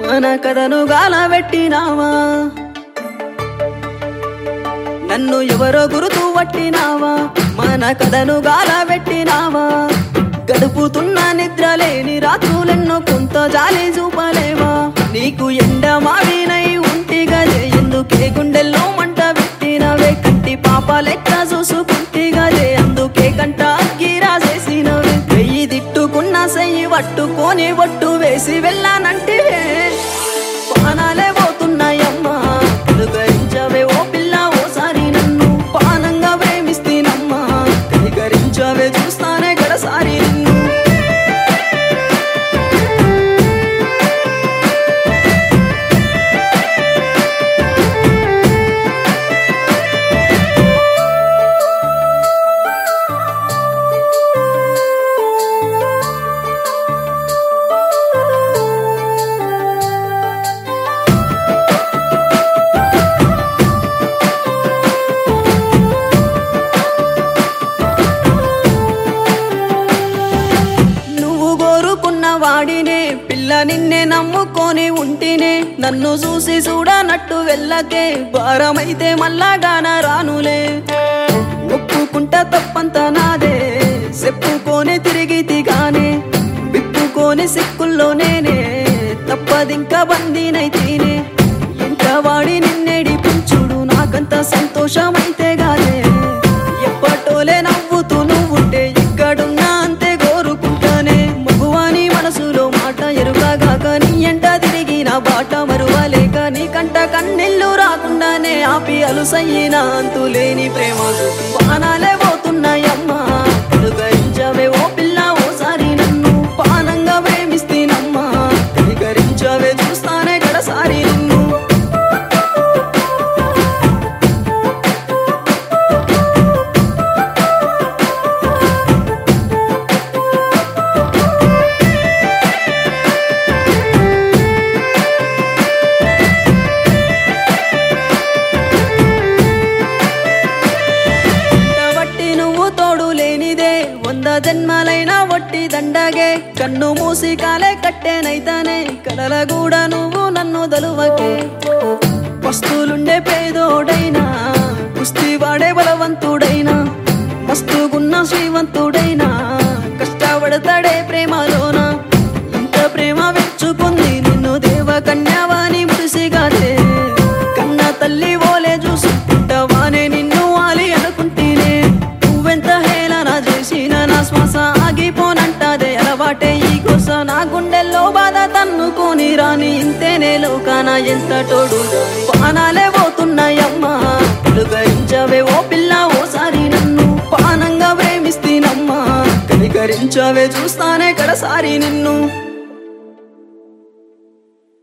మన కథను గాలబెట్టినావా నన్ను ఎవరో గురుతూ పట్టినావా మన కథను గాలబెట్టినావా గడుపుతున్న నిద్ర లేని రాత్రులెన్నో కొంత జాలి చూపలేవా నీకు ఎండ మావినై ఉంటిగా ఎందుకే గుండెల్లో మంట పెట్టినవే కంటి పాప లెక్క చూసుకుంటిగా అందుకే కంట అగ్గి రాసేసినవే వెయ్యి తిట్టుకున్న సెయ్యి పట్టుకొని ఒట్టు వేసి వెళ్ళానంటే పానాలే పోతున్నాయమ్మా కనుకరించవే ఓ పిల్ల ఓసారి నన్ను పానంగా ప్రేమిస్తేనమ్మా కనికరించవే చూస్తానే గడసారి నిన్ను నువ్వు కోరుకున్న వాడినే పిల్ల నిన్నే నమ్ముకొని ఉంటినే నన్ను చూసి చూడనట్టు వెళ్ళకే భారమైతే మళ్ళాగాన రానులే ఒప్పుకుంటా తప్పంత నాదే చెప్పుకొని తిరిగి తిగానే విప్పుకొని సిక్కుల్లో నేనే తప్పదింకా బందీనైతేనే ఎంత వాడి నిన్నేడి పుంచుడు నాకంత సంతోషమైతే గానే ఎప్పటోలే నవ్వుతూ నువ్వుంటే ఇక్కడున్నా అంతే కోరుకుంటానే మగువాని మనసులో మాట ఎరుగాక నీ ఎంట తిరిగి నా బాట మరువలేక నీ కంట కన్నెల్లు రాకుండానే ఆపి అలుసయ్యిన అంతులేని ప్రేమ చూపి పానాలే పోతున్నాయమ్మా కనుకరించవే ఓ పిల్ల ఓసారి నన్ను పానంగా ప్రేమిస్తేనమ్మా కనికరించవే చూస్తానే గడసారి నిన్ను వట్టి నువ్వు తోడు లేనిదే వంద జన్మలైనా వట్టి దండగే కన్ను మూసి కాలే కట్టేనైతానే కలల కూడా నువ్వు నన్ను దలువకే వస్తువులుండే పేదోడైనా కుస్తీ వాడే బలవంతుడైనా మస్తుగున్న శ్రీవంతుడైనా కష్టపడతాడే ప్రేమలోన ఇంత ప్రేమ వెచ్చుకుంది నిన్ను దేవ కన్యావాణి మురిసిగాతే కన్న తల్లి ఓలే చూసుకుంటావానే నిన్ను వాలి అనుకుంటేనే నువ్వెంత హేళన చేసిన నా శ్వాస ఆగిపోనంటాదే అలవాటే ఈ కోస నా గుండెల్లో బాధ తన్నుకొని రాని ఇంతేనే లోకాన ఎంత తోడు పానాలే పోతున్నాయమ్మా కనుకరించవే ఓ పిల్ల ఓసారి నన్ను పానంగా ప్రేమిస్తేనమ్మా కనికరించవే చూస్తానే కడసారి నిన్ను